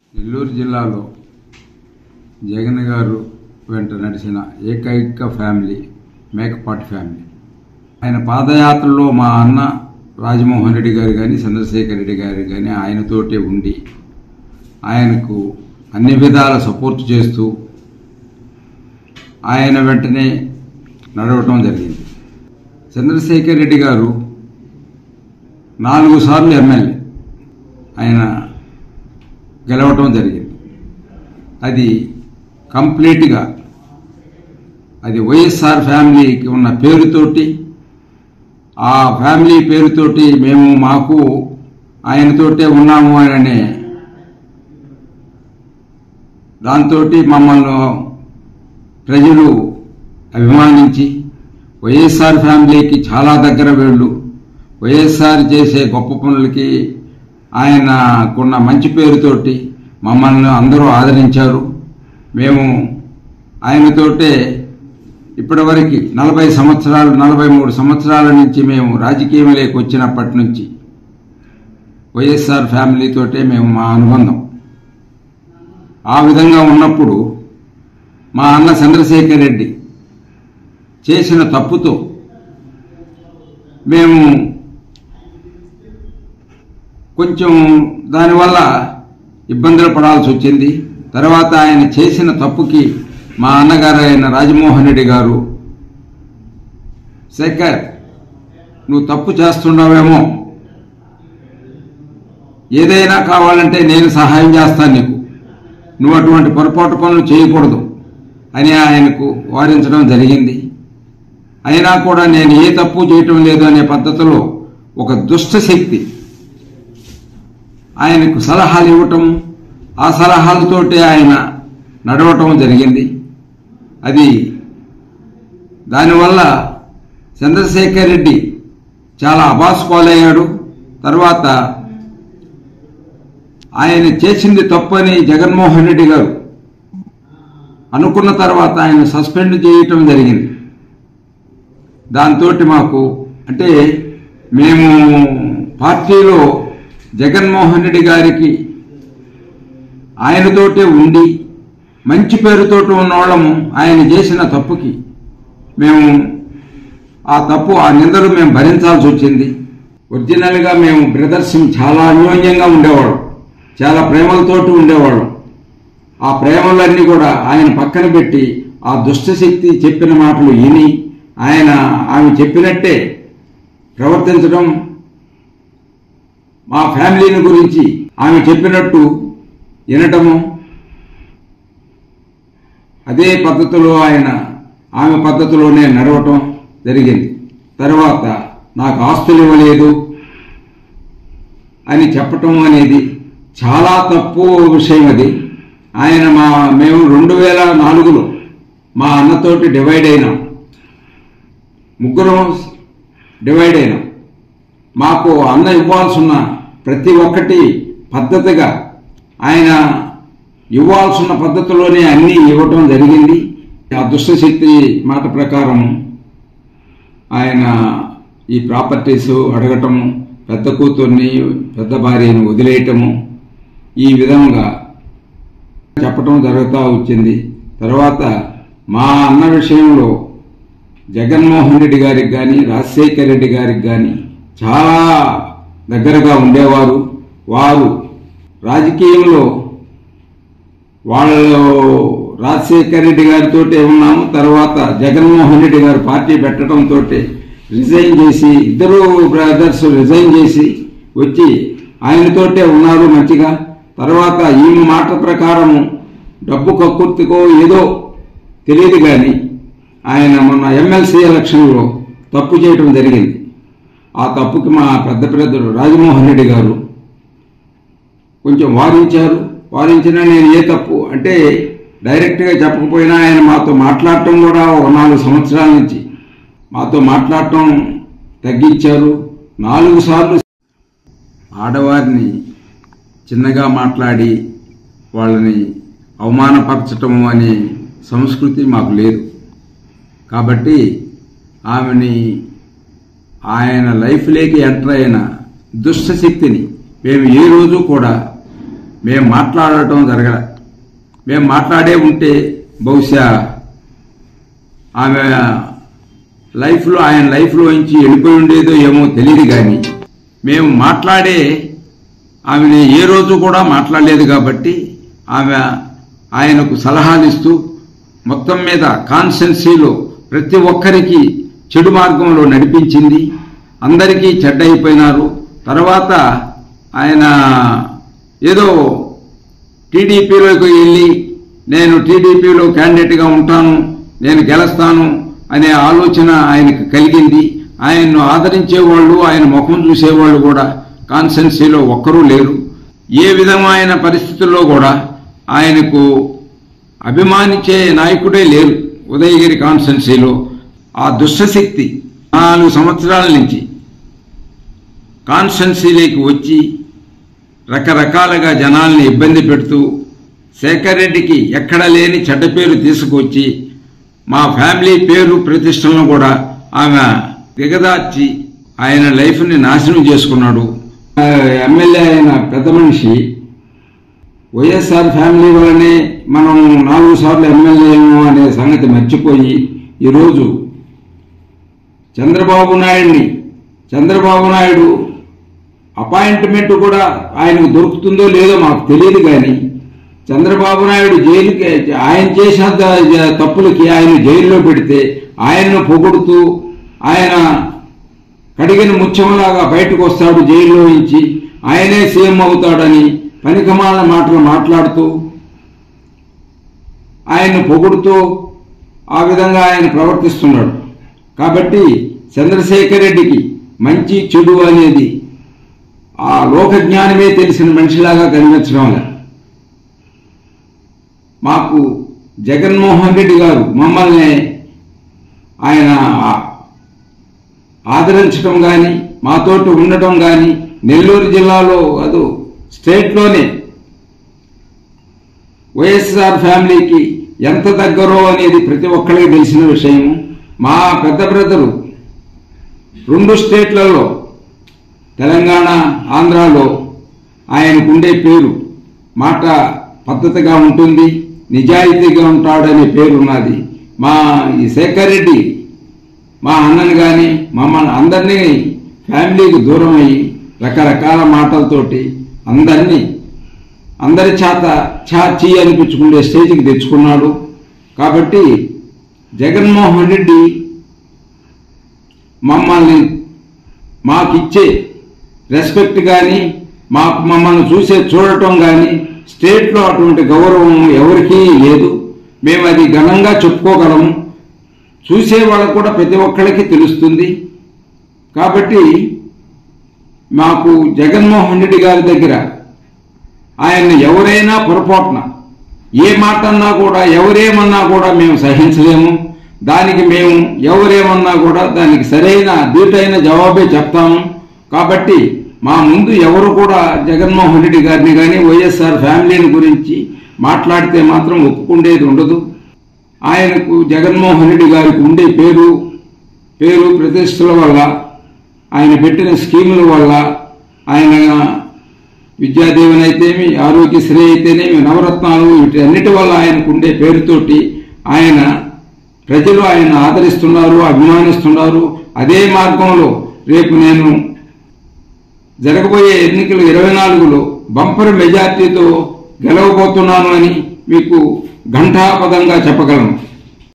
నెల్లూరు జిల్లాలో జగన్ గారు వెంట నడిచిన ఏకైక ఫ్యామిలీ మేకపాటి ఫ్యామిలీ ఆయన పాదయాత్రలో మా అన్న రాజమోహన్ రెడ్డి గారు కానీ చంద్రశేఖర్ రెడ్డి గారు కానీ ఆయనతోటే ఉండి ఆయనకు అన్ని విధాల సపోర్ట్ చేస్తూ ఆయన వెంటనే నడవటం జరిగింది చంద్రశేఖర్ రెడ్డి గారు నాలుగు సార్లు ఎమ్మెల్యే ఆయన గెలవటం జరిగింది అది కంప్లీట్గా అది వైఎస్ఆర్ ఫ్యామిలీకి ఉన్న పేరుతోటి ఆ ఫ్యామిలీ పేరుతోటి మేము మాకు ఆయనతోటే ఉన్నాము అనే దాంతో మమ్మల్ని ప్రజలు అభిమానించి వైఎస్ఆర్ ఫ్యామిలీకి చాలా దగ్గర వీళ్ళు వైఎస్ఆర్ చేసే గొప్ప పనులకి ఆయనకున్న మంచి పేరుతోటి మమ్మల్ని అందరూ ఆదరించారు మేము ఆయనతోటే ఇప్పటివరకు నలభై సంవత్సరాలు నలభై మూడు సంవత్సరాల నుంచి మేము రాజకీయంలోకి వచ్చినప్పటి నుంచి వైఎస్ఆర్ ఫ్యామిలీతోటే మేము మా అనుబంధం ఆ విధంగా ఉన్నప్పుడు మా అన్న చంద్రశేఖర్ రెడ్డి చేసిన తప్పుతో మేము కొంచెం దానివల్ల ఇబ్బందులు పడాల్సి వచ్చింది తర్వాత ఆయన చేసిన తప్పుకి మా అన్నగారు అయిన రాజమోహన్ రెడ్డి గారు శేఖర్ నువ్వు తప్పు చేస్తున్నావేమో ఏదైనా కావాలంటే నేను సహాయం చేస్తాను నీకు నువ్వు అటువంటి పొరపాటు పనులు చేయకూడదు అని ఆయనకు వారించడం జరిగింది అయినా కూడా నేను ఏ తప్పు చేయటం లేదు అనే పద్ధతిలో ఒక దుష్ట శక్తి ఆయనకు సలహాలు ఇవ్వటం ఆ సలహాలతోటి ఆయన నడవటం జరిగింది అది దానివల్ల చంద్రశేఖర్ రెడ్డి చాలా అబాస్పాలయ్యాడు తర్వాత ఆయన చేసింది తప్పని జగన్మోహన్ రెడ్డి గారు అనుకున్న తర్వాత ఆయన సస్పెండ్ చేయటం జరిగింది దాంతో మాకు అంటే మేము పార్టీలో జగన్మోహన్ రెడ్డి గారికి ఆయనతోటే ఉండి మంచి పేరుతోటి ఉన్నవాళ్ళము ఆయన చేసిన తప్పుకి మేము ఆ తప్పు ఆ నిందలు మేము భరించాల్సి వచ్చింది ఒరిజినల్గా మేము బ్రదర్స్ చాలా అన్యోన్యంగా ఉండేవాళ్ళం చాలా ప్రేమలతోటి ఉండేవాళ్ళం ఆ ప్రేమలన్నీ కూడా ఆయన పక్కన పెట్టి ఆ దుష్టశక్తి చెప్పిన మాటలు విని ఆయన ఆమె చెప్పినట్టే ప్రవర్తించడం మా ఫ్యామిలీని గురించి ఆమె చెప్పినట్టు వినటము అదే పద్ధతిలో ఆయన ఆమె పద్ధతిలోనే నడవటం జరిగింది తర్వాత నాకు ఆస్తులు ఇవ్వలేదు అని చెప్పటం అనేది చాలా తప్పు విషయం అది ఆయన మా మేము రెండు వేల నాలుగులో మా అన్నతోటి డివైడ్ అయినాం ముగ్గురం డివైడ్ అయినాం మాకు అన్న ఇవ్వాల్సిన ప్రతి ఒక్కటి పద్ధతిగా ఆయన ఇవ్వాల్సిన పద్ధతిలోనే అన్నీ ఇవ్వటం జరిగింది ఆ దుష్టశక్తి మాట ప్రకారం ఆయన ఈ ప్రాపర్టీస్ అడగటము పెద్ద కూతుర్ని పెద్ద భార్యను వదిలేయటము ఈ విధంగా చెప్పటం జరుగుతూ వచ్చింది తర్వాత మా అన్న విషయంలో జగన్మోహన్ రెడ్డి గారికి కానీ రాజశేఖర్ రెడ్డి గారికి కానీ చాలా దగ్గరగా ఉండేవారు వారు రాజకీయంలో వాళ్ళు రాజశేఖర్ రెడ్డి గారితో ఉన్నాము తర్వాత జగన్మోహన్ రెడ్డి గారు పార్టీ పెట్టడంతో రిజైన్ చేసి ఇద్దరు బ్రదర్స్ రిజైన్ చేసి వచ్చి ఆయనతోటే ఉన్నారు మంచిగా తర్వాత ఈ మాట ప్రకారము డబ్బు కక్కుర్తికో ఏదో తెలియదు కానీ ఆయన మొన్న ఎమ్మెల్సీ ఎలక్షన్లో తప్పు చేయటం జరిగింది ఆ తప్పుకి మా పెద్ద పెద్దలు రాజమోహన్ రెడ్డి గారు కొంచెం వారించారు వారించినా నేను ఏ తప్పు అంటే డైరెక్ట్గా చెప్పకపోయినా ఆయన మాతో మాట్లాడటం కూడా ఒక నాలుగు సంవత్సరాల నుంచి మాతో మాట్లాడటం తగ్గించారు నాలుగు సార్లు ఆడవారిని చిన్నగా మాట్లాడి వాళ్ళని అవమానపరచటం అనే సంస్కృతి మాకు లేదు కాబట్టి ఆమెని ఆయన లైఫ్లోకి ఎంటర్ అయిన దుష్టశక్తిని మేము ఏ రోజు కూడా మేము మాట్లాడటం జరగల మేము మాట్లాడే ఉంటే బహుశా ఆమె లైఫ్లో ఆయన లైఫ్లో నుంచి వెళ్ళిపోయి ఉండేదో ఏమో తెలియదు కానీ మేము మాట్లాడే ఆమెని ఏ రోజు కూడా మాట్లాడలేదు కాబట్టి ఆమె ఆయనకు సలహాలు ఇస్తూ మొత్తం మీద కాన్స్టెన్సీలో ప్రతి ఒక్కరికి చెడు మార్గంలో నడిపించింది అందరికీ చెడ్డ అయిపోయినారు తర్వాత ఆయన ఏదో టీడీపీలోకి వెళ్ళి నేను టీడీపీలో క్యాండిడేట్గా ఉంటాను నేను గెలుస్తాను అనే ఆలోచన ఆయనకు కలిగింది ఆయన్ను ఆదరించేవాళ్ళు ఆయన ముఖం చూసేవాళ్ళు కూడా కాన్స్టెన్సీలో ఒక్కరూ లేరు ఏ విధమైన పరిస్థితుల్లో కూడా ఆయనకు అభిమానించే నాయకుడే లేరు ఉదయగిరి కాన్స్టెన్సీలో ఆ దుష్టశక్తి నాలుగు సంవత్సరాల నుంచి కాన్స్టెన్సీలోకి వచ్చి రకరకాలుగా జనాల్ని ఇబ్బంది పెడుతూ శేఖర్ రెడ్డికి ఎక్కడ లేని చెడ్డ పేరు తీసుకొచ్చి మా ఫ్యామిలీ పేరు ప్రతిష్టలను కూడా ఆమె దిగదార్చి ఆయన లైఫ్ని నాశనం చేసుకున్నాడు ఆ, ఎమ్మెల్యే అయిన పెద్ద మనిషి వైఎస్ఆర్ ఫ్యామిలీ వల్లనే మనం నాలుగు సార్లు ఎమ్మెల్యేము అనే సంగతి మర్చిపోయి ఈరోజు చంద్రబాబు నాయుడిని చంద్రబాబు నాయుడు అపాయింట్మెంట్ కూడా ఆయనకు దొరుకుతుందో లేదో మాకు తెలియదు కానీ చంద్రబాబు నాయుడు జైలుకి ఆయన చేసిన ద- తప్పులకి ఆయన జైల్లో పెడితే ఆయన్ను పొగుడుతూ ఆయన కడిగిన ముత్యంలాగా బయటకు వస్తాడు జైల్లో నుంచి ఆయనే సీఎం అవుతాడని పనికమాల మాటలు మాట్లాడుతూ ఆయన్ను పొగుడుతూ ఆ విధంగా ఆయన ప్రవర్తిస్తున్నాడు కాబట్టి చంద్రశేఖర్ రెడ్డికి మంచి చెడు అనేది ఆ లోక జ్ఞానమే తెలిసిన మనిషిలాగా కనిపించడం వల్ల మాకు జగన్మోహన్ రెడ్డి గారు మమ్మల్ని ఆయన ఆదరించడం కానీ మాతోటి ఉండటం కానీ నెల్లూరు జిల్లాలో అదో స్టేట్లోనే వైఎస్ఆర్ ఫ్యామిలీకి ఎంత దగ్గరో అనేది ప్రతి ఒక్కరికి తెలిసిన విషయం మా పెద్ద బ్రదరు రెండు స్టేట్లలో తెలంగాణ ఆంధ్రాలో ఆయనకుండే పేరు మాట పద్ధతిగా ఉంటుంది నిజాయితీగా ఉంటాడనే పేరు ఉన్నది మా ఈ శేఖర్ రెడ్డి మా అన్నని కానీ మమ్మల్ని అందరినీ ఫ్యామిలీకి దూరం అయ్యి రకరకాల మాటలతోటి అందరినీ అందరి చేత చాచి అనిపించుకునే స్టేజ్కి తెచ్చుకున్నాడు కాబట్టి జగన్మోహన్ రెడ్డి మమ్మల్ని మాకిచ్చే రెస్పెక్ట్ కానీ మాకు మమ్మల్ని చూసే చూడటం కానీ స్టేట్లో అటువంటి గౌరవం ఎవరికీ లేదు మేము అది ఘనంగా చెప్పుకోగలము చూసే వాళ్ళకు కూడా ప్రతి ఒక్కరికి తెలుస్తుంది కాబట్టి మాకు జగన్మోహన్ రెడ్డి గారి దగ్గర ఆయన్ని ఎవరైనా పొరపాటున ఏ మాట అన్నా కూడా ఎవరేమన్నా కూడా మేము సహించలేము దానికి మేము ఎవరేమన్నా కూడా దానికి సరైన దీటైన జవాబే చెప్తాము కాబట్టి మా ముందు ఎవరు కూడా జగన్మోహన్ రెడ్డి గారిని కానీ వైఎస్ఆర్ ఫ్యామిలీని గురించి మాట్లాడితే మాత్రం ఒప్పుకుండేది ఉండదు ఆయనకు జగన్మోహన్ రెడ్డి గారికి ఉండే పేరు పేరు ప్రతిష్టల వల్ల ఆయన పెట్టిన స్కీముల వల్ల ఆయన విద్యాదీవెన అయితేమి ఆరోగ్యశ్రీ అయితేనేమి నవరత్నాలు వీటన్నిటి వల్ల ఆయనకు ఉండే పేరుతోటి ఆయన ప్రజలు ఆయన ఆదరిస్తున్నారు అభిమానిస్తున్నారు అదే మార్గంలో రేపు నేను జరగబోయే ఎన్నికలు ఇరవై నాలుగులో బంపర్ మెజార్టీతో గెలవబోతున్నాను అని మీకు ఘంటాపదంగా చెప్పగలను